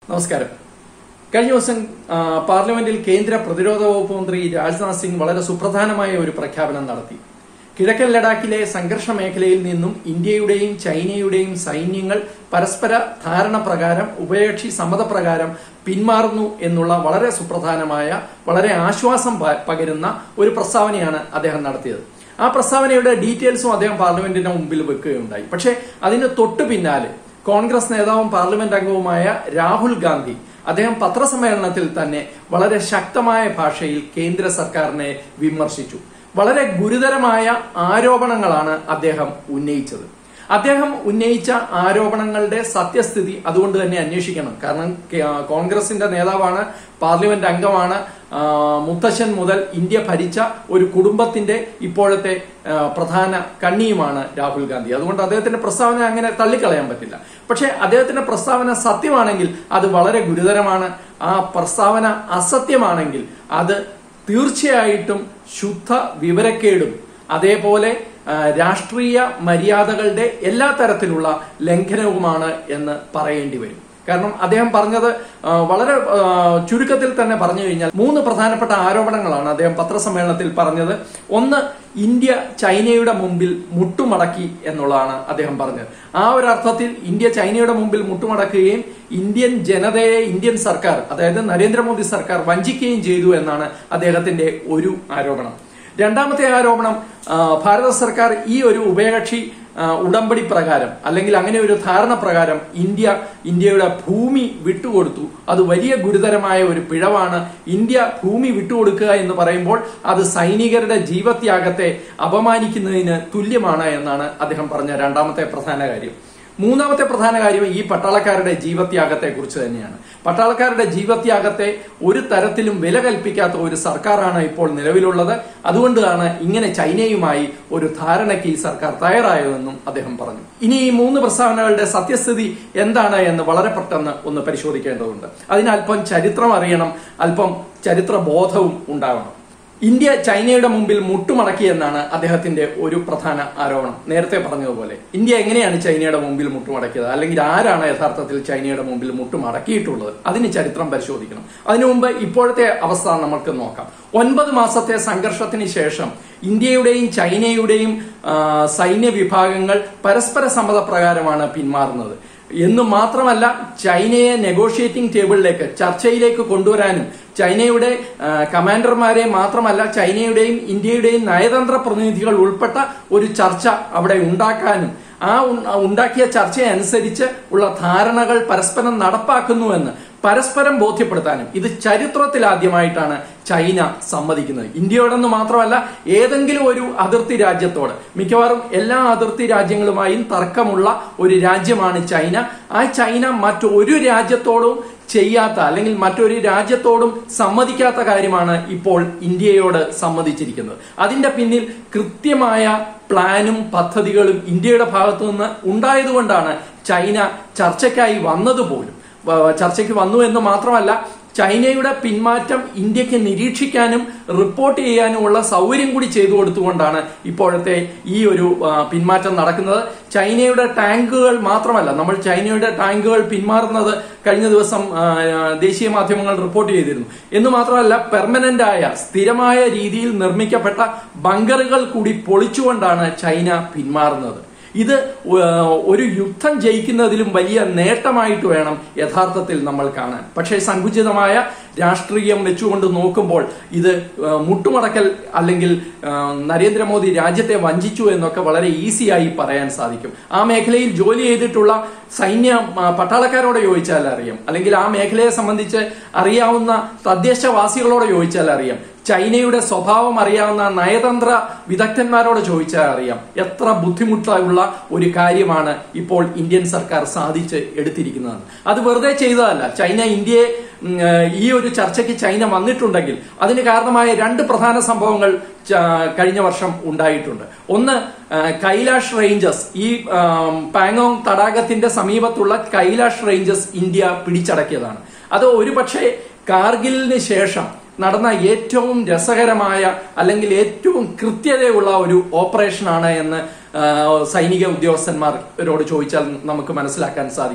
നമസ്കാരം കഴിഞ്ഞ ദിവസം ആ, പാർലമെന്റിൽ കേന്ദ്ര പ്രതിരോധ വകുപ്പ് മന്ത്രി രാജ്നാഥ് സിംഗ് വളരെ സുപ്രധാനമായ ഒരു പ്രഖ്യാപനം നടത്തി കിഴക്കൻ ലഡാക്കിലെ സംഘർഷ മേഖലയിൽ നിന്നും ഇന്ത്യയുടെയും ചൈനയുടെയും സൈന്യങ്ങൾ പരസ്പര ധാരണ പ്രകാരം ഉഭയകക്ഷി സമ്മതപ്രകാരം പിന്മാറുന്നു എന്നുള്ള വളരെ സുപ്രധാനമായ വളരെ ആശ്വാസം പ- പകരുന്ന ഒരു പ്രസ്താവനയാണ് അദ്ദേഹം നടത്തിയത് ആ പ്രസ്താവനയുടെ ഡീറ്റെയിൽസും അദ്ദേഹം പാർലമെന്റിന്റെ മുമ്പിൽ വെക്കുകയുണ്ടായി പക്ഷേ അതിന് തൊട്ടു പിന്നാലെ കോൺഗ്രസ് നേതാവും പാർലമെന്റ് അംഗവുമായ രാഹുൽ ഗാന്ധി അദ്ദേഹം പത്രസമ്മേളനത്തിൽ തന്നെ വളരെ ശക്തമായ ഭാഷയിൽ കേന്ദ്ര സർക്കാരിനെ വിമർശിച്ചു വളരെ ഗുരുതരമായ ആരോപണങ്ങളാണ് അദ്ദേഹം ഉന്നയിച്ചത് അദ്ദേഹം ഉന്നയിച്ച ആരോപണങ്ങളുടെ സത്യസ്ഥിതി അതുകൊണ്ട് തന്നെ അന്വേഷിക്കണം കാരണം കെ- കോൺഗ്രസിന്റെ നേതാവാണ് പാർലമെന്റ് അംഗമാണ് ആ, മുത്തശ്ശൻ മുതൽ ഇന്ത്യ ഭരിച്ച ഒരു കുടുംബത്തിന്റെ ഇപ്പോഴത്തെ ആ, പ്രധാന കണ്ണിയുമാണ് രാഹുൽ ഗാന്ധി അതുകൊണ്ട് അദ്ദേഹത്തിന്റെ പ്രസ്താവന അങ്ങനെ തള്ളിക്കളയാൻ പറ്റില്ല പക്ഷേ അദ്ദേഹത്തിന്റെ പ്രസ്താവന സത്യമാണെങ്കിൽ അത് വളരെ ഗുരുതരമാണ് ആ പ്രസ്താവന അസത്യമാണെങ്കിൽ അത് തീർച്ചയായിട്ടും ശുദ്ധ വിവരക്കേടും അതേപോലെ ആ, രാഷ്ട്രീയ മര്യാദകളുടെ എല്ലാ തരത്തിലുള്ള ലംഘനവുമാണ് എന്ന് പറയേണ്ടി വരും കാരണം അദ്ദേഹം പറഞ്ഞത് ആ, വളരെ ആ, ചുരുക്കത്തിൽ തന്നെ പറഞ്ഞു കഴിഞ്ഞാൽ മൂന്ന് പ്രധാനപ്പെട്ട ആരോപണങ്ങളാണ് അദ്ദേഹം പത്രസമ്മേളനത്തിൽ പറഞ്ഞത് ഒന്ന് ഇന്ത്യ ചൈനയുടെ മുമ്പിൽ മുട്ടുമടക്കി എന്നുള്ളതാണ് അദ്ദേഹം പറഞ്ഞത് ആ ഒരു അർത്ഥത്തിൽ ഇന്ത്യ ചൈനയുടെ മുമ്പിൽ മുട്ടുമടക്കുകയും ഇന്ത്യൻ ജനതയെ ഇന്ത്യൻ സർക്കാർ അതായത് നരേന്ദ്രമോദി സർക്കാർ വഞ്ചിക്കുകയും ചെയ്തു എന്നാണ് അദ്ദേഹത്തിന്റെ ഒരു ആരോപണം രണ്ടാമത്തെ ആരോപണം ആ, ഭാരത സർക്കാർ ഈ ഒരു ഉഭയകക്ഷി ആ, ഉടമ്പടി പ്രകാരം അല്ലെങ്കിൽ അങ്ങനെ ഒരു ധാരണ പ്രകാരം ഇന്ത്യ ഇന്ത്യയുടെ ഭൂമി വിട്ടുകൊടുത്തു അത് വലിയ ഗുരുതരമായ ഒരു പിഴവാണ് ഇന്ത്യ ഭൂമി വിട്ടുകൊടുക്കുക എന്ന് പറയുമ്പോൾ അത് സൈനികരുടെ ജീവത്യാഗത്തെ അപമാനിക്കുന്നതിന് തുല്യമാണ് എന്നാണ് അദ്ദേഹം പറഞ്ഞ രണ്ടാമത്തെ പ്രധാന കാര്യം മൂന്നാമത്തെ പ്രധാന കാര്യം ഈ പട്ടാളക്കാരുടെ ജീവത്യാഗത്തെ കുറിച്ച് തന്നെയാണ് പട്ടാളക്കാരുടെ ജീവത്യാഗത്തെ ഒരു തരത്തിലും വില കൽപ്പിക്കാത്ത ഒരു സർക്കാരാണ് ഇപ്പോൾ നിലവിലുള്ളത് അതുകൊണ്ടാണ് ഇങ്ങനെ ചൈനയുമായി ഒരു ധാരണയ്ക്ക് ഈ സർക്കാർ തയ്യാറായതെന്നും അദ്ദേഹം പറഞ്ഞു ഇനി ഈ മൂന്ന് പ്രസ്താവനകളുടെ സത്യസ്ഥിതി എന്താണ് എന്ന് വളരെ പെട്ടെന്ന് ഒന്ന് പരിശോധിക്കേണ്ടതുണ്ട് അതിന് അല്പം ചരിത്രം അറിയണം അല്പം ചരിത്ര ബോധവും ഉണ്ടാവണം ഇന്ത്യ ചൈനയുടെ മുമ്പിൽ മുട്ടുമടക്കി എന്നാണ് അദ്ദേഹത്തിന്റെ ഒരു പ്രധാന ആരോപണം നേരത്തെ പറഞ്ഞതുപോലെ ഇന്ത്യ എങ്ങനെയാണ് ചൈനയുടെ മുമ്പിൽ മുട്ടുമടക്കിയത് അല്ലെങ്കിൽ ആരാണ് യഥാർത്ഥത്തിൽ ചൈനയുടെ മുമ്പിൽ മുട്ടുമടക്കിയിട്ടുള്ളത് അതിന് ചരിത്രം പരിശോധിക്കണം അതിനു മുമ്പ് ഇപ്പോഴത്തെ അവസ്ഥ നമുക്ക് നോക്കാം ഒൻപത് മാസത്തെ സംഘർഷത്തിന് ശേഷം ഇന്ത്യയുടെയും ചൈനയുടെയും ആ, സൈന്യ വിഭാഗങ്ങൾ പരസ്പര സമ്മതപ്രകാരമാണ് പിന്മാറുന്നത് എന്ന് മാത്രമല്ല ചൈനയെ നെഗോഷിയേറ്റിംഗ് ടേബിളിലേക്ക് ചർച്ചയിലേക്ക് കൊണ്ടുവരാനും ചൈനയുടെ ആ, കമാൻഡർമാരെ മാത്രമല്ല ചൈനയുടെയും ഇന്ത്യയുടെയും നയതന്ത്ര പ്രതിനിധികൾ ഉൾപ്പെട്ട ഒരു ചർച്ച അവിടെ ഉണ്ടാക്കാനും ആ ഉ- ഉണ്ടാക്കിയ ചർച്ചയനുസരിച്ച് ഉള്ള ധാരണകൾ പരസ്പരം നടപ്പാക്കുന്നുവെന്ന് പരസ്പരം ബോധ്യപ്പെടുത്താനും ഇത് ചരിത്രത്തിൽ ആദ്യമായിട്ടാണ് ചൈന സമ്മതിക്കുന്നത് ഇന്ത്യയോടെന്ന് മാത്രമല്ല ഏതെങ്കിലും ഒരു അതിർത്തി രാജ്യത്തോട് മിക്കവാറും എല്ലാ അതിർത്തി രാജ്യങ്ങളുമായും തർക്കമുള്ള ഒരു രാജ്യമാണ് ചൈന ആ ചൈന മറ്റൊരു രാജ്യത്തോടും ചെയ്യാത്ത അല്ലെങ്കിൽ മറ്റൊരു രാജ്യത്തോടും സമ്മതിക്കാത്ത കാര്യമാണ് ഇപ്പോൾ ഇന്ത്യയോട് സമ്മതിച്ചിരിക്കുന്നത് അതിന്റെ പിന്നിൽ കൃത്യമായ പ്ലാനും പദ്ധതികളും ഇന്ത്യയുടെ ഭാഗത്തു നിന്ന് ഉണ്ടായതുകൊണ്ടാണ് ചൈന ചർച്ചയ്ക്കായി വന്നതുപോലും വ- ചർച്ചയ്ക്ക് വന്നു എന്ന് മാത്രമല്ല ചൈനയുടെ പിന്മാറ്റം ഇന്ത്യക്ക് നിരീക്ഷിക്കാനും റിപ്പോർട്ട് ചെയ്യാനുമുള്ള സൗകര്യം കൂടി ചെയ്തു കൊടുത്തുകൊണ്ടാണ് ഇപ്പോഴത്തെ ഈ ഒരു ആ, പിന്മാറ്റം നടക്കുന്നത് ചൈനയുടെ ടാങ്കുകൾ മാത്രമല്ല നമ്മൾ ചൈനയുടെ ടാങ്കുകൾ പിന്മാറുന്നത് കഴിഞ്ഞ ദിവസം ആ, ദേശീയ മാധ്യമങ്ങൾ റിപ്പോർട്ട് ചെയ്തിരുന്നു എന്ന് മാത്രമല്ല പെർമനന്റ് ആയ സ്ഥിരമായ രീതിയിൽ നിർമ്മിക്കപ്പെട്ട ബങ്കറുകൾ കൂടി പൊളിച്ചുകൊണ്ടാണ് ചൈന പിന്മാറുന്നത് ഇത് ഏഹ്, ഒരു യുദ്ധം ജയിക്കുന്നതിലും വലിയ നേട്ടമായിട്ട് വേണം യഥാർത്ഥത്തിൽ നമ്മൾ കാണാൻ പക്ഷേ സങ്കുചിതമായ രാഷ്ട്രീയം വെച്ചുകൊണ്ട് നോക്കുമ്പോൾ ഇത് ഏഹ്, മുട്ടുമടക്കൽ അല്ലെങ്കിൽ ഏഹ്, നരേന്ദ്രമോദി രാജ്യത്തെ വഞ്ചിച്ചു എന്നൊക്കെ വളരെ ഈസിയായി പറയാൻ സാധിക്കും ആ മേഖലയിൽ ജോലി ചെയ്തിട്ടുള്ള സൈന്യ ആ, പട്ടാളക്കാരോട് ചോദിച്ചാൽ അറിയാം അല്ലെങ്കിൽ ആ മേഖലയെ സംബന്ധിച്ച് അറിയാവുന്ന തദ്ദേശവാസികളോട് ചോദിച്ചാൽ അറിയാം ചൈനയുടെ സ്വഭാവം അറിയാവുന്ന നയതന്ത്ര വിദഗ്ധന്മാരോട് ചോദിച്ചാൽ അറിയാം എത്ര ബുദ്ധിമുട്ടുള്ള ഒരു കാര്യമാണ് ഇപ്പോൾ ഇന്ത്യൻ സർക്കാർ സാധിച്ച് എടുത്തിരിക്കുന്നത് അത് വെറുതെ ചെയ്തതല്ല ചൈന ഇന്ത്യയെ ഉം, ഏഹ്, ഈ ഒരു ചർച്ചയ്ക്ക് ചൈന വന്നിട്ടുണ്ടെങ്കിൽ അതിന് കാരണമായ രണ്ട് പ്രധാന സംഭവങ്ങൾ ച- കഴിഞ്ഞ വർഷം ഉണ്ടായിട്ടുണ്ട് ഒന്ന് ഏഹ്, കൈലാഷ് റേഞ്ചസ് ഈ ആം, പാങ്ങോങ് തടാകത്തിന്റെ സമീപത്തുള്ള കൈലാഷ് റേഞ്ചസ് ഇന്ത്യ പിടിച്ചടക്കിയതാണ് അത് ഒരുപക്ഷെ കാർഗിലിന് ശേഷം നടന്ന ഏറ്റവും രസകരമായ അല്ലെങ്കിൽ ഏറ്റവും കൃത്യതയുള്ള ഒരു ഓപ്പറേഷനാണ് എന്ന് ആ, സൈനിക ഉദ്യോഗസ്ഥന്മാരോട് ചോദിച്ചാൽ നമുക്ക് മനസ്സിലാക്കാൻ സാധിക്കും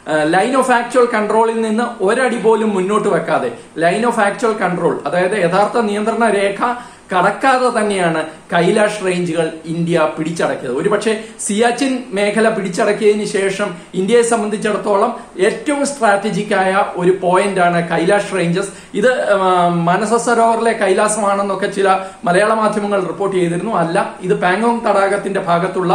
ലൈൻ ഓഫ് ആക്ച്വൽ കൺട്രോളിൽ നിന്ന് ഒരടി പോലും മുന്നോട്ട് വെക്കാതെ ലൈൻ ഓഫ് ആക്ച്വൽ കൺട്രോൾ അതായത് യഥാർത്ഥ നിയന്ത്രണ രേഖ കടക്കാതെ തന്നെയാണ് കൈലാഷ് റേഞ്ചുകൾ ഇന്ത്യ പിടിച്ചടക്കിയത് ഒരുപക്ഷെ സിയാച്ചിൻ മേഖല പിടിച്ചടക്കിയതിന് ശേഷം ഇന്ത്യയെ സംബന്ധിച്ചിടത്തോളം ഏറ്റവും സ്ട്രാറ്റജിക് ആയ ഒരു പോയിന്റ് ആണ് കൈലാഷ് റേഞ്ചസ് ഇത് മനസ സരോവറിലെ കൈലാസമാണെന്നൊക്കെ ചില മലയാള മാധ്യമങ്ങൾ റിപ്പോർട്ട് ചെയ്തിരുന്നു അല്ല ഇത് പാങ്കോങ് തടാകത്തിന്റെ ഭാഗത്തുള്ള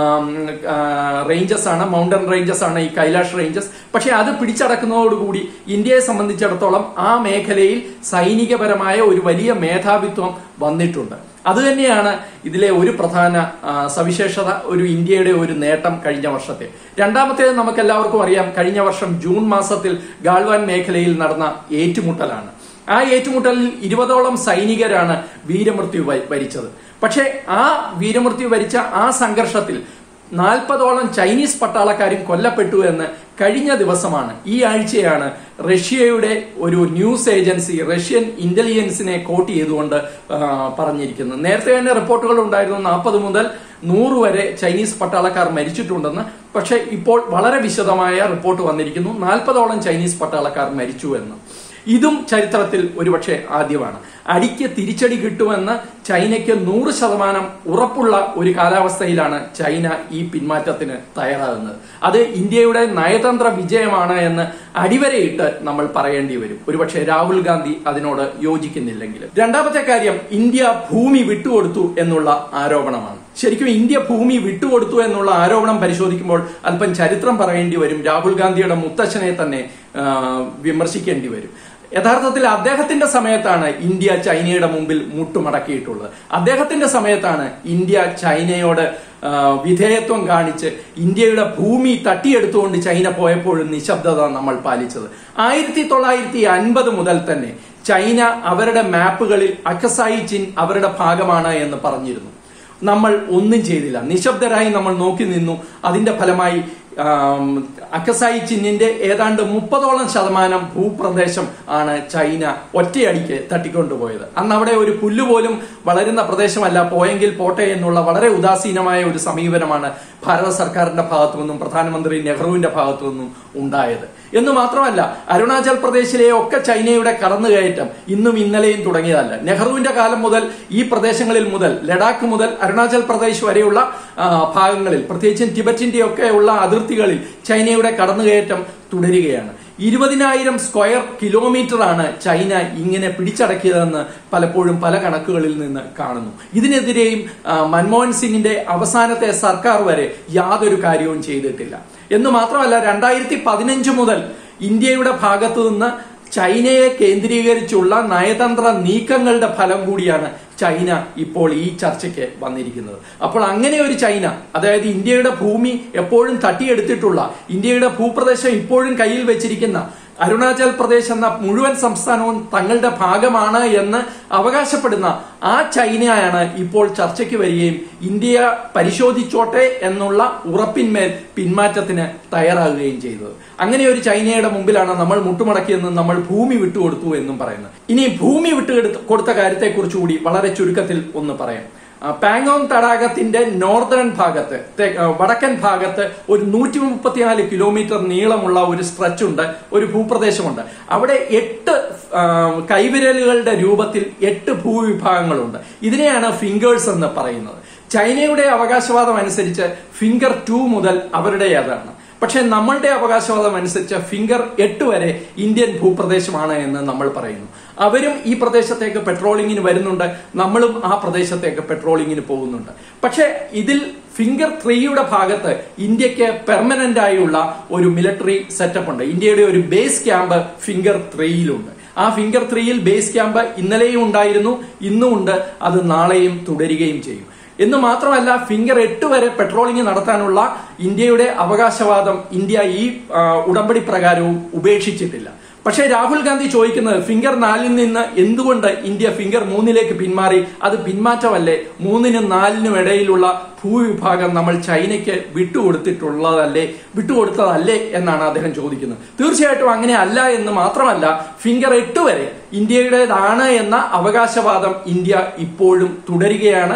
റേഞ്ചസ് ആണ് മൗണ്ടൻ റേഞ്ചസ് ആണ് ഈ കൈലാഷ് റേഞ്ചസ് പക്ഷെ അത് പിടിച്ചടക്കുന്നതോടുകൂടി ഇന്ത്യയെ സംബന്ധിച്ചിടത്തോളം ആ മേഖലയിൽ സൈനികപരമായ ഒരു വലിയ മേധാവിത്വം വന്നിട്ടുണ്ട് അതുതന്നെയാണ് ഇതിലെ ഒരു പ്രധാന ആ, സവിശേഷത ഒരു ഇന്ത്യയുടെ ഒരു നേട്ടം കഴിഞ്ഞ വർഷത്തെ രണ്ടാമത്തേത് നമുക്ക് എല്ലാവർക്കും അറിയാം കഴിഞ്ഞ വർഷം ജൂൺ മാസത്തിൽ ഗാൽവാൻ മേഖലയിൽ നടന്ന ഏറ്റുമുട്ടലാണ് ആ ഏറ്റുമുട്ടലിൽ ഇരുപതോളം സൈനികരാണ് വീരമൃത്യു വ- വരിച്ചത് പക്ഷേ ആ വീരമൃത്യു വരിച്ച ആ സംഘർഷത്തിൽ നാൽപ്പതോളം ചൈനീസ് പട്ടാളക്കാരും കൊല്ലപ്പെട്ടു എന്ന് കഴിഞ്ഞ ദിവസമാണ് ഈ ആഴ്ചയാണ് റഷ്യയുടെ ഒരു ന്യൂസ് ഏജൻസി റഷ്യൻ ഇന്റലിജൻസിനെ കോട്ട് ചെയ്തുകൊണ്ട് ആ, പറഞ്ഞിരിക്കുന്നത് നേരത്തെ തന്നെ റിപ്പോർട്ടുകൾ ഉണ്ടായിരുന്നു നാൽപ്പത് മുതൽ നൂറ് വരെ ചൈനീസ് പട്ടാളക്കാർ മരിച്ചിട്ടുണ്ടെന്ന് പക്ഷേ ഇപ്പോൾ വളരെ വിശദമായ റിപ്പോർട്ട് വന്നിരിക്കുന്നു നാൽപ്പതോളം ചൈനീസ് പട്ടാളക്കാർ മരിച്ചു എന്ന് ഇതും ചരിത്രത്തിൽ ഒരുപക്ഷെ ആദ്യമാണ് അടിക്ക് തിരിച്ചടി കിട്ടുമെന്ന് ചൈനയ്ക്ക് നൂറ് ശതമാനം ഉറപ്പുള്ള ഒരു കാലാവസ്ഥയിലാണ് ചൈന ഈ പിന്മാറ്റത്തിന് തയ്യാറാകുന്നത് അത് ഇന്ത്യയുടെ നയതന്ത്ര വിജയമാണ് എന്ന് അടിവരയിട്ട് നമ്മൾ പറയേണ്ടി വരും ഒരുപക്ഷെ രാഹുൽ ഗാന്ധി അതിനോട് യോജിക്കുന്നില്ലെങ്കിൽ രണ്ടാമത്തെ കാര്യം ഇന്ത്യ ഭൂമി വിട്ടുകൊടുത്തു എന്നുള്ള ആരോപണമാണ് ശരിക്കും ഇന്ത്യ ഭൂമി വിട്ടുകൊടുത്തു എന്നുള്ള ആരോപണം പരിശോധിക്കുമ്പോൾ അല്പം ചരിത്രം പറയേണ്ടി വരും രാഹുൽ ഗാന്ധിയുടെ മുത്തച്ഛനെ തന്നെ ആ, വിമർശിക്കേണ്ടി വരും യഥാർത്ഥത്തിൽ അദ്ദേഹത്തിന്റെ സമയത്താണ് ഇന്ത്യ ചൈനയുടെ മുമ്പിൽ മുട്ടുമടക്കിയിട്ടുള്ളത് അദ്ദേഹത്തിന്റെ സമയത്താണ് ഇന്ത്യ ചൈനയോട് ആ, വിധേയത്വം കാണിച്ച് ഇന്ത്യയുടെ ഭൂമി തട്ടിയെടുത്തുകൊണ്ട് ചൈന പോയപ്പോഴും നിശബ്ദത നമ്മൾ പാലിച്ചത് ആയിരത്തി തൊള്ളായിരത്തി അൻപത് മുതൽ തന്നെ ചൈന അവരുടെ മാപ്പുകളിൽ അക്കസായി ചിൻ അവരുടെ ഭാഗമാണ് എന്ന് പറഞ്ഞിരുന്നു നമ്മൾ ഒന്നും ചെയ്തില്ല നിശബ്ദരായി നമ്മൾ നോക്കി നിന്നു അതിന്റെ ഫലമായി ആം, അക്കസായി ചിന്നിന്റെ ഏതാണ്ട് മുപ്പതോളം ശതമാനം ഭൂപ്രദേശം ആണ് ചൈന ഒറ്റയടിക്ക് തട്ടിക്കൊണ്ടുപോയത് അന്ന് അവിടെ ഒരു പുല്ല് പോലും വളരുന്ന പ്രദേശമല്ല പോയെങ്കിൽ പോട്ടെ എന്നുള്ള വളരെ ഉദാസീനമായ ഒരു സമീപനമാണ് ഭാരത സർക്കാരിന്റെ ഭാഗത്തു നിന്നും പ്രധാനമന്ത്രി നെഹ്റുവിന്റെ ഭാഗത്തു നിന്നും ഉണ്ടായത് എന്ന് മാത്രമല്ല അരുണാചൽ പ്രദേശിലെ ഒക്കെ ചൈനയുടെ കടന്നുകയറ്റം ഇന്നും ഇന്നലെയും തുടങ്ങിയതല്ല നെഹ്റുവിന്റെ കാലം മുതൽ ഈ പ്രദേശങ്ങളിൽ മുതൽ ലഡാക്ക് മുതൽ അരുണാചൽ പ്രദേശ് വരെയുള്ള ആ, ഭാഗങ്ങളിൽ പ്രത്യേകിച്ചും ടിബറ്റിന്റെ ഒക്കെ ഉള്ള അതിർത്തികളിൽ ചൈനയുടെ കടന്നുകയറ്റം തുടരുകയാണ് ഇരുപതിനായിരം സ്ക്വയർ കിലോമീറ്റർ ആണ് ചൈന ഇങ്ങനെ പിടിച്ചടക്കിയതെന്ന് പലപ്പോഴും പല കണക്കുകളിൽ നിന്ന് കാണുന്നു ഇതിനെതിരെയും ആ, മൻമോഹൻ സിംഗിന്റെ അവസാനത്തെ സർക്കാർ വരെ യാതൊരു കാര്യവും ചെയ്തിട്ടില്ല എന്ന് മാത്രമല്ല രണ്ടായിരത്തി പതിനഞ്ച് മുതൽ ഇന്ത്യയുടെ ഭാഗത്തു നിന്ന് ചൈനയെ കേന്ദ്രീകരിച്ചുള്ള നയതന്ത്ര നീക്കങ്ങളുടെ ഫലം കൂടിയാണ് ചൈന ഇപ്പോൾ ഈ ചർച്ചയ്ക്ക് വന്നിരിക്കുന്നത് അപ്പോൾ അങ്ങനെ ഒരു ചൈന അതായത് ഇന്ത്യയുടെ ഭൂമി എപ്പോഴും തട്ടിയെടുത്തിട്ടുള്ള ഇന്ത്യയുടെ ഭൂപ്രദേശം ഇപ്പോഴും കയ്യിൽ വെച്ചിരിക്കുന്ന അരുണാചൽ പ്രദേശ് എന്ന മുഴുവൻ സംസ്ഥാനവും തങ്ങളുടെ ഭാഗമാണ് എന്ന് അവകാശപ്പെടുന്ന ആ ചൈനയാണ് ഇപ്പോൾ ചർച്ചയ്ക്ക് വരികയും ഇന്ത്യ പരിശോധിച്ചോട്ടെ എന്നുള്ള ഉറപ്പിന്മേൽ പിന്മാറ്റത്തിന് തയ്യാറാകുകയും ചെയ്തത് അങ്ങനെ ഒരു ചൈനയുടെ മുമ്പിലാണ് നമ്മൾ മുട്ടുമടക്കിയെന്നും നമ്മൾ ഭൂമി വിട്ടുകൊടുത്തു എന്നും പറയുന്നത് ഇനി ഭൂമി വിട്ടുകൊടുത്ത കൊടുത്ത കാര്യത്തെക്കുറിച്ച് കൂടി വളരെ ചുരുക്കത്തിൽ ഒന്ന് പറയാം ആ, പാങ്കോങ് തടാകത്തിന്റെ നോർത്തേൺ ഭാഗത്ത് തെ- ആ, വടക്കൻ ഭാഗത്ത് ഒരു നൂറ്റി മുപ്പത്തിനാല് കിലോമീറ്റർ നീളമുള്ള ഒരു സ്ട്രെച്ച് ഉണ്ട് ഒരു ഭൂപ്രദേശമുണ്ട് അവിടെ എട്ട് ആ, കൈവിരലുകളുടെ രൂപത്തിൽ എട്ട് ഭൂവിഭാഗങ്ങളുണ്ട് ഇതിനെയാണ് ഫിംഗേഴ്സ് എന്ന് പറയുന്നത് ചൈനയുടെ അവകാശവാദം അനുസരിച്ച് ഫിംഗർ ടു മുതൽ അവരുടേതാണ് പക്ഷെ നമ്മളുടെ അവകാശവാദം അനുസരിച്ച് ഫിംഗർ എട്ട് വരെ ഇന്ത്യൻ ഭൂപ്രദേശമാണ് എന്ന് നമ്മൾ പറയുന്നു അവരും ഈ പ്രദേശത്തേക്ക് പെട്രോളിങ്ങിന് വരുന്നുണ്ട് നമ്മളും ആ പ്രദേശത്തേക്ക് പെട്രോളിങ്ങിന് പോകുന്നുണ്ട് പക്ഷെ ഇതിൽ ഫിംഗർ ത്രീയുടെ ഭാഗത്ത് ഇന്ത്യക്ക് പെർമനന്റ് ആയുള്ള ഒരു മിലിറ്ററി സെറ്റപ്പ് ഉണ്ട് ഇന്ത്യയുടെ ഒരു ബേസ് ക്യാമ്പ് ഫിംഗർ ത്രീയിലുണ്ട് ആ ഫിംഗർ ത്രീയിൽ ബേസ് ക്യാമ്പ് ഇന്നലെയും ഉണ്ടായിരുന്നു ഇന്നും ഉണ്ട് അത് നാളെയും തുടരുകയും ചെയ്യും എന്ന് മാത്രമല്ല ഫിംഗർ എട്ട് വരെ പെട്രോളിംഗ് നടത്താനുള്ള ഇന്ത്യയുടെ അവകാശവാദം ഇന്ത്യ ഈ ആ, ഉടമ്പടി പ്രകാരവും ഉപേക്ഷിച്ചിട്ടില്ല പക്ഷേ രാഹുൽ ഗാന്ധി ചോദിക്കുന്നത് ഫിംഗർ നാലിൽ നിന്ന് എന്തുകൊണ്ട് ഇന്ത്യ ഫിംഗർ മൂന്നിലേക്ക് പിന്മാറി അത് പിന്മാറ്റമല്ലേ മൂന്നിനും നാലിനും ഇടയിലുള്ള ഭൂവിഭാഗം നമ്മൾ ചൈനയ്ക്ക് വിട്ടുകൊടുത്തിട്ടുള്ളതല്ലേ വിട്ടുകൊടുത്തതല്ലേ എന്നാണ് അദ്ദേഹം ചോദിക്കുന്നത് തീർച്ചയായിട്ടും അങ്ങനെ അല്ല എന്ന് മാത്രമല്ല ഫിംഗർ എട്ട് വരെ ഇന്ത്യയുടേതാണ് എന്ന അവകാശവാദം ഇന്ത്യ ഇപ്പോഴും തുടരുകയാണ്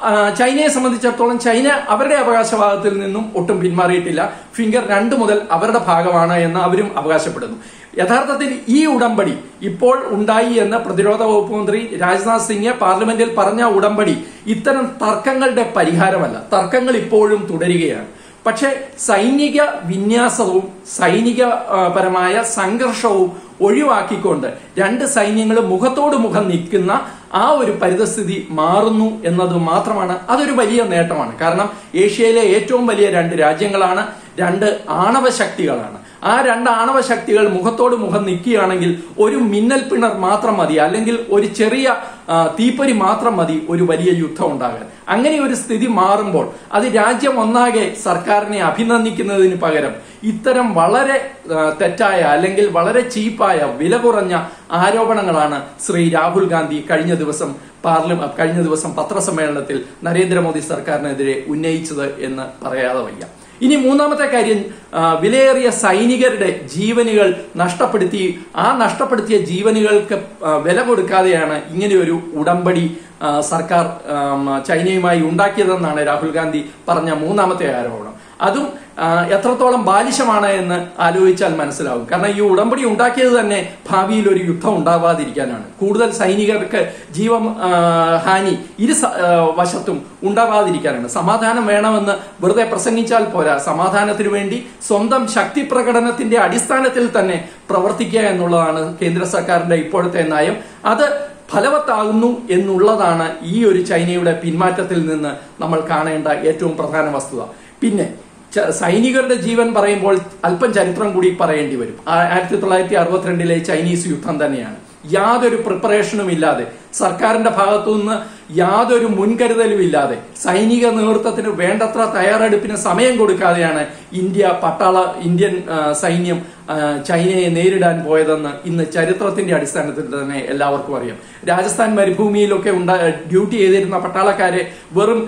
ആ, ചൈനയെ സംബന്ധിച്ചിടത്തോളം ചൈന അവരുടെ അവകാശവാദത്തിൽ നിന്നും ഒട്ടും പിന്മാറിയിട്ടില്ല ഫിംഗർ രണ്ട് മുതൽ അവരുടെ ഭാഗമാണ് എന്ന് അവരും അവകാശപ്പെടുന്നു യഥാർത്ഥത്തിൽ ഈ ഉടമ്പടി ഇപ്പോൾ ഉണ്ടായി എന്ന് പ്രതിരോധ വകുപ്പ് മന്ത്രി രാജ്നാഥ് സിംഗ് പാർലമെന്റിൽ പറഞ്ഞ ഉടമ്പടി ഇത്തരം തർക്കങ്ങളുടെ പരിഹാരമല്ല തർക്കങ്ങൾ ഇപ്പോഴും തുടരുകയാണ് പക്ഷേ സൈനിക വിന്യാസവും സൈനിക ആ, പരമായ സംഘർഷവും ഒഴിവാക്കിക്കൊണ്ട് രണ്ട് സൈന്യങ്ങളും മുഖത്തോട് മുഖം നിൽക്കുന്ന ആ ഒരു പരിതസ്ഥിതി മാറുന്നു എന്നത് മാത്രമാണ് അതൊരു വലിയ നേട്ടമാണ് കാരണം ഏഷ്യയിലെ ഏറ്റവും വലിയ രണ്ട് രാജ്യങ്ങളാണ് രണ്ട് ആണവ ശക്തികളാണ് ആ രണ്ട് ആണവ ശക്തികൾ മുഖത്തോട് മുഖം നിൽക്കുകയാണെങ്കിൽ ഒരു മിന്നൽ പിണർ മാത്രം മതി അല്ലെങ്കിൽ ഒരു ചെറിയ ആ, തീപ്പൊരി മാത്രം മതി ഒരു വലിയ യുദ്ധം ഉണ്ടാകാൻ അങ്ങനെ ഒരു സ്ഥിതി മാറുമ്പോൾ അത് രാജ്യം ഒന്നാകെ സർക്കാരിനെ അഭിനന്ദിക്കുന്നതിന് പകരം ഇത്തരം വളരെ ആ, തെറ്റായ അല്ലെങ്കിൽ വളരെ ചീപ്പായ വില കുറഞ്ഞ ആരോപണങ്ങളാണ് ശ്രീ രാഹുൽ ഗാന്ധി കഴിഞ്ഞ ദിവസം പാർലമെന്റ് കഴിഞ്ഞ ദിവസം പത്രസമ്മേളനത്തിൽ നരേന്ദ്രമോദി സർക്കാരിനെതിരെ ഉന്നയിച്ചത് എന്ന് പറയാതെ വയ്യ ഇനി മൂന്നാമത്തെ കാര്യം ആ, വിലയേറിയ സൈനികരുടെ ജീവനുകൾ നഷ്ടപ്പെടുത്തി ആ നഷ്ടപ്പെടുത്തിയ ജീവനുകൾക്ക് ആ, വില കൊടുക്കാതെയാണ് ഇങ്ങനെയൊരു ഉടമ്പടി ആ, സർക്കാർ ആം, ചൈനയുമായി ഉണ്ടാക്കിയതെന്നാണ് രാഹുൽ ഗാന്ധി പറഞ്ഞ മൂന്നാമത്തെ ആരോപണം അതും ആ, എത്രത്തോളം ബാലിശമാണ് എന്ന് ആലോചിച്ചാൽ മനസ്സിലാവും കാരണം ഈ ഉടമ്പടി ഉണ്ടാക്കിയത് തന്നെ ഭാവിയിൽ ഒരു യുദ്ധം ഉണ്ടാവാതിരിക്കാനാണ് കൂടുതൽ സൈനികർക്ക് ജീവ ആ, ഹാനി ഇരു സ- ആ, വശത്തും ഉണ്ടാവാതിരിക്കാനാണ് സമാധാനം വേണമെന്ന് വെറുതെ പ്രസംഗിച്ചാൽ പോരാ സമാധാനത്തിനു വേണ്ടി സ്വന്തം ശക്തി പ്രകടനത്തിന്റെ അടിസ്ഥാനത്തിൽ തന്നെ പ്രവർത്തിക്കുക എന്നുള്ളതാണ് കേന്ദ്ര സർക്കാരിന്റെ ഇപ്പോഴത്തെ നയം അത് ഫലവത്താകുന്നു എന്നുള്ളതാണ് ഈ ഒരു ചൈനയുടെ പിന്മാറ്റത്തിൽ നിന്ന് നമ്മൾ കാണേണ്ട ഏറ്റവും പ്രധാന വസ്തുത പിന്നെ ച- സൈനികരുടെ ജീവൻ പറയുമ്പോൾ അല്പം ചരിത്രം കൂടി പറയേണ്ടി വരും ആ- ആയിരത്തി തൊള്ളായിരത്തി അറുപത്തിരണ്ടിലെ ചൈനീസ് യുദ്ധം തന്നെയാണ് യാതൊരു പ്രിപ്പറേഷനും ഇല്ലാതെ സർക്കാരിന്റെ ഭാഗത്തുനിന്ന് യാതൊരു മുൻകരുതലും ഇല്ലാതെ സൈനിക നേതൃത്വത്തിന് വേണ്ടത്ര തയ്യാറെടുപ്പിന് സമയം കൊടുക്കാതെയാണ് ഇന്ത്യ പട്ടാള ഇന്ത്യൻ ആ, സൈന്യം ആ, ചൈനയെ നേരിടാൻ പോയതെന്ന് ഇന്ന് ചരിത്രത്തിന്റെ അടിസ്ഥാനത്തിൽ തന്നെ എല്ലാവർക്കും അറിയാം രാജസ്ഥാൻ മരുഭൂമിയിലൊക്കെ ഉണ്ടാ ഡ്യൂട്ടി ചെയ്തിരുന്ന പട്ടാളക്കാരെ വെറും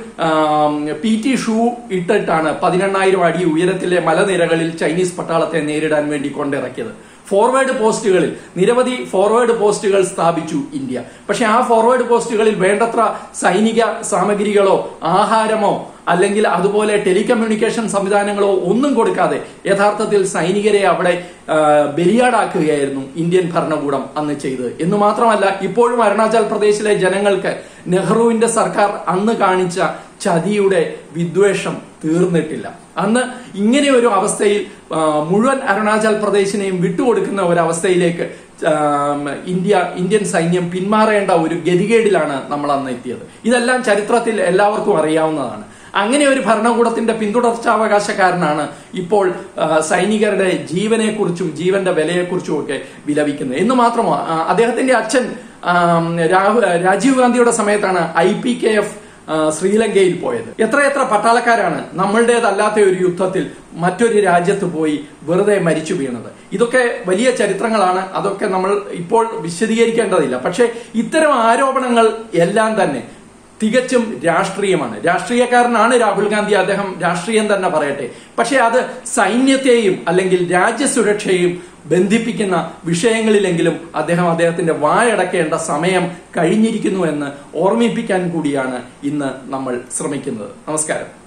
പി ടി ഷൂ ഇട്ടിട്ടാണ് പതിനെണ്ണായിരം അടി ഉയരത്തിലെ മലനിരകളിൽ ചൈനീസ് പട്ടാളത്തെ നേരിടാൻ വേണ്ടി കൊണ്ടിറക്കിയത് ഫോർവേഡ് പോസ്റ്റുകളിൽ നിരവധി ഫോർവേഡ് പോസ്റ്റുകൾ സ്ഥാപിച്ചു ഇന്ത്യ പക്ഷെ ആ ഫോർവേഡ് പോസ്റ്റുകളിൽ വേണ്ടത്ര സൈനിക സാമഗ്രികളോ ആഹാരമോ അല്ലെങ്കിൽ അതുപോലെ ടെലികമ്മ്യൂണിക്കേഷൻ സംവിധാനങ്ങളോ ഒന്നും കൊടുക്കാതെ യഥാർത്ഥത്തിൽ സൈനികരെ അവിടെ ആ, ബലിയാടാക്കുകയായിരുന്നു ഇന്ത്യൻ ഭരണകൂടം അന്ന് ചെയ്തത് എന്ന് മാത്രമല്ല ഇപ്പോഴും അരുണാചൽ പ്രദേശിലെ ജനങ്ങൾക്ക് നെഹ്റുവിന്റെ സർക്കാർ അന്ന് കാണിച്ച ചതിയുടെ വിദ്വേഷം തീർന്നിട്ടില്ല അന്ന് ഇങ്ങനെ ഒരു അവസ്ഥയിൽ ആ, മുഴുവൻ അരുണാചൽ പ്രദേശിനെയും വിട്ടുകൊടുക്കുന്ന ഒരു അവസ്ഥയിലേക്ക് ആം, ഇന്ത്യ ഇന്ത്യൻ സൈന്യം പിന്മാറേണ്ട ഒരു ഗതികേടിലാണ് നമ്മൾ അന്ന് എത്തിയത് ഇതെല്ലാം ചരിത്രത്തിൽ എല്ലാവർക്കും അറിയാവുന്നതാണ് അങ്ങനെ ഒരു ഭരണകൂടത്തിന്റെ പിന്തുടർച്ചാവകാശക്കാരനാണ് ഇപ്പോൾ ആ, സൈനികരുടെ ജീവനെക്കുറിച്ചും ജീവന്റെ വിലയെക്കുറിച്ചും ഒക്കെ വിലപിക്കുന്നത് എന്ന് മാത്രമോ ആ, അദ്ദേഹത്തിന്റെ അച്ഛൻ ആം, രാഹു- രാജീവ് ഗാന്ധിയുടെ സമയത്താണ് ഐ പി കെ എഫ് ആ, ശ്രീലങ്കയിൽ പോയത് എത്രയെത്ര പട്ടാളക്കാരാണ് നമ്മളുടേതല്ലാത്ത ഒരു യുദ്ധത്തിൽ മറ്റൊരു രാജ്യത്ത് പോയി വെറുതെ മരിച്ചു വീണത് ഇതൊക്കെ വലിയ ചരിത്രങ്ങളാണ് അതൊക്കെ നമ്മൾ ഇപ്പോൾ വിശദീകരിക്കേണ്ടതില്ല പക്ഷേ ഇത്തരം ആരോപണങ്ങൾ എല്ലാം തന്നെ തികച്ചും രാഷ്ട്രീയമാണ് രാഷ്ട്രീയക്കാരനാണ് രാഹുൽ ഗാന്ധി അദ്ദേഹം രാഷ്ട്രീയം തന്നെ പറയട്ടെ പക്ഷേ അത് സൈന്യത്തെയും അല്ലെങ്കിൽ രാജ്യസുരക്ഷയെയും ബന്ധിപ്പിക്കുന്ന വിഷയങ്ങളിലെങ്കിലും അദ്ദേഹം അദ്ദേഹത്തിന്റെ വായടക്കേണ്ട സമയം കഴിഞ്ഞിരിക്കുന്നു എന്ന് ഓർമ്മിപ്പിക്കാൻ കൂടിയാണ് ഇന്ന് നമ്മൾ ശ്രമിക്കുന്നത് നമസ്കാരം